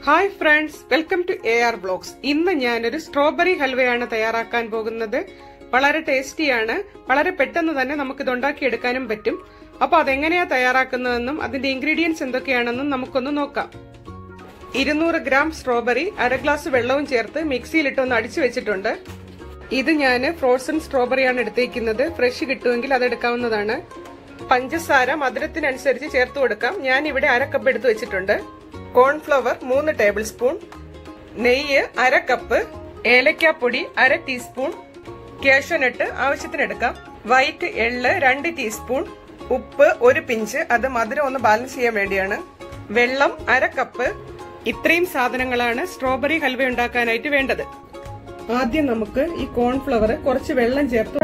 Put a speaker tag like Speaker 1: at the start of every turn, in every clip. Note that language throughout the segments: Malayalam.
Speaker 1: hi friends welcome to A R blogs ഇന്ന് ഞാനൊരു സ്ട്രോബെറി ഹൽവയാണ് തയ്യാറാക്കാൻ പോകുന്നത് വളരെ ടേസ്റ്റിയാണ് വളരെ പെട്ടെന്ന് തന്നെ നമുക്ക് ഇത് ഉണ്ടാക്കിയെടുക്കാനും പറ്റും അപ്പോൾ അതെങ്ങനെയാ തയ്യാറാക്കുന്നതെന്നും അതിന്റെ ഇൻഗ്രീഡിയൻസ് എന്തൊക്കെയാണെന്നും നമുക്കൊന്ന് നോക്കാം ഇരുന്നൂറ് ഗ്രാം സ്ട്രോബെറി അര ഗ്ലാസ് വെള്ളവും ചേർത്ത് മിക്സിയിലിട്ടൊന്ന് അടിച്ചു വെച്ചിട്ടുണ്ട് ഇത് ഞാൻ ഫ്രോസൺ സ്ട്രോബെറിയാണ് എടുത്തേക്കുന്നത് ഫ്രഷ് കിട്ടുമെങ്കിൽ അത് എടുക്കാവുന്നതാണ് പഞ്ചസാര മധുരത്തിനനുസരിച്ച് ചേർത്ത് കൊടുക്കാം ഞാൻ ഇവിടെ അര കപ്പ് എടുത്തു വെച്ചിട്ടുണ്ട് കോൺഫ്ലവർ മൂന്ന് ടേബിൾ സ്പൂൺ നെയ്യ് അര കപ്പ് ഏലക്കാപ്പൊടി അര ടീസ്പൂൺ കാഷ്യനട്ട് ആവശ്യത്തിന് എടുക്കാം വൈറ്റ് എള്ള് രണ്ട് ടീസ്പൂൺ ഉപ്പ് ഒരു പിഞ്ച് അത് മധുരം ഒന്ന് ബാലൻസ് ചെയ്യാൻ വേണ്ടിയാണ് വെള്ളം അര കപ്പ് ഇത്രയും സാധനങ്ങളാണ് സ്ട്രോബെറി ഹൽവ ഉണ്ടാക്കാനായിട്ട് വേണ്ടത് ആദ്യം നമുക്ക് ഈ കോൺഫ്ലവർ കുറച്ച് വെള്ളം ചേർത്ത്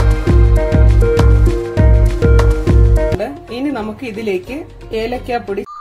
Speaker 1: ഇനി നമുക്ക് ഇതിലേക്ക് ഏലക്കാപ്പൊടി